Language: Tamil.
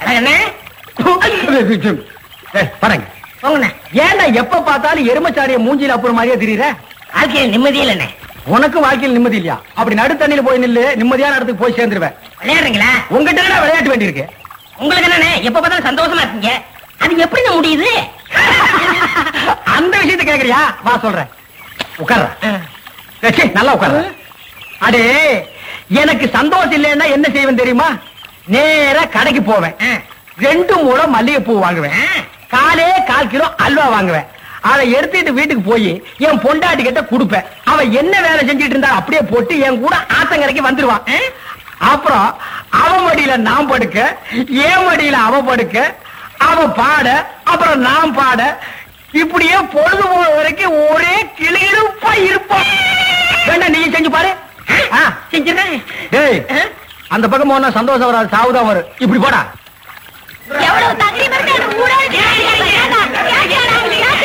அண்ணே ஏய், படங்க போங்கண்ணே ஏன்டா எப்ப பார்த்தாலும் எருமச்சாரிய மூஞ்சில அப்புறம் மாதிரியே தெரியுற வாழ்க்கையில நிம்மதி இல்லண்ணே உனக்கு வாழ்க்கையில் நிம்மதி இல்லையா அப்படி நடுத்தண்ணில போய் நில்லு நிம்மதியான இடத்துக்கு போய் சேர்ந்துருவேன் விளையாடுறீங்களா உங்ககிட்ட என்ன விளையாட்டு வேண்டியிருக்கு உங்களுக்கு என்னண்ணே எப்ப பார்த்தாலும் சந்தோஷமா இருக்கீங்க அது எப்படிங்க முடியுது அந்த விஷயத்தை கேக்குறியா வா சொல்றேன் உட்கார்ற ஏச்சி, நல்லா உட்கார்ற அடே எனக்கு சந்தோஷம் இல்லைன்னா என்ன செய்வேன் தெரியுமா நேரா கடைக்கு போவேன் ஆ. ரெண்டு மூலம் மல்லிகைப்பூ வாங்குவேன் ஆ. காலே கால் கிலோ அல்வா வாங்குவேன் அதை எடுத்துட்டு வீட்டுக்கு போய் என் பொண்டாட்டி கிட்ட கொடுப்பேன் அவ என்ன வேலை செஞ்சுட்டு இருந்தா அப்படியே போட்டு என் கூட ஆத்தங்கரைக்கு வந்துருவான் ஆ? அப்புறம் அவ மடியில நான் படுக்க என் மடியில அவ படுக்க அவ பாட அப்புறம் நான் பாட இப்படியே பொழுது போற வரைக்கும் ஒரே கிளியிருப்பா இருப்போம் வேண்டாம் நீ செஞ்சு பாரு ஆ, செஞ்சிடறேன் டேய் ஆ? அந்த பக்கம் போனா சந்தோஷம் வராது சாவுதான் வரும் இப்படி போடா எவ்வளவு